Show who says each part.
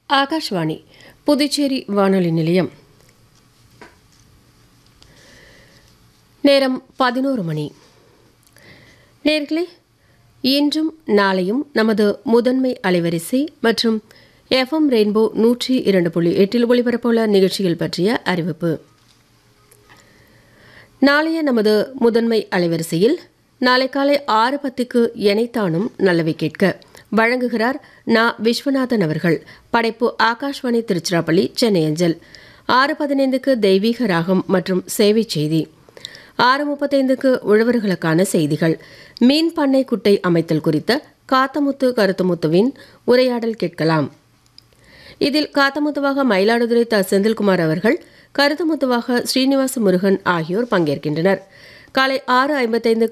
Speaker 1: ஆகாஷ்வாணி புதுச்சேரி வானொலி நிலையம் நேரம் பதினோரு மணி நேர்களே இன்றும் நாளையும் நமது முதன்மை அலைவரிசை மற்றும் எஃப்எம் ரெயின்போ நூற்றி இரண்டு புள்ளி எட்டில் ஒளிபரப்புள்ள நிகழ்ச்சிகள் பற்றிய அறிவிப்பு நாளைய நமது முதன்மை அலைவரிசையில் நாளை காலை ஆறு பத்துக்கு எனைத்தானும் நல்லவை கேட்க வழங்குகிறார் நா விஸ்வநாதன் அவர்கள் படைப்பு ஆகாஷ்வாணி திருச்சிராப்பள்ளி சென்னை அஞ்சல் ஆறு பதினைந்துக்கு தெய்வீக ராகம் மற்றும் சேவை செய்தி ஆறு முப்பத்தைந்துக்கு உழவர்களுக்கான செய்திகள் மீன் பண்ணை குட்டை அமைத்தல் குறித்த காத்தமுத்து கருத்துமுத்துவின் உரையாடல் கேட்கலாம் இதில் காத்தமுத்துவாக மயிலாடுதுறை த செந்தில்குமார் அவர்கள் கருத்துமுத்துவாக ஸ்ரீனிவாச முருகன் ஆகியோர் பங்கேற்கின்றனர் காலை ஆறு ஐம்பத்தைந்து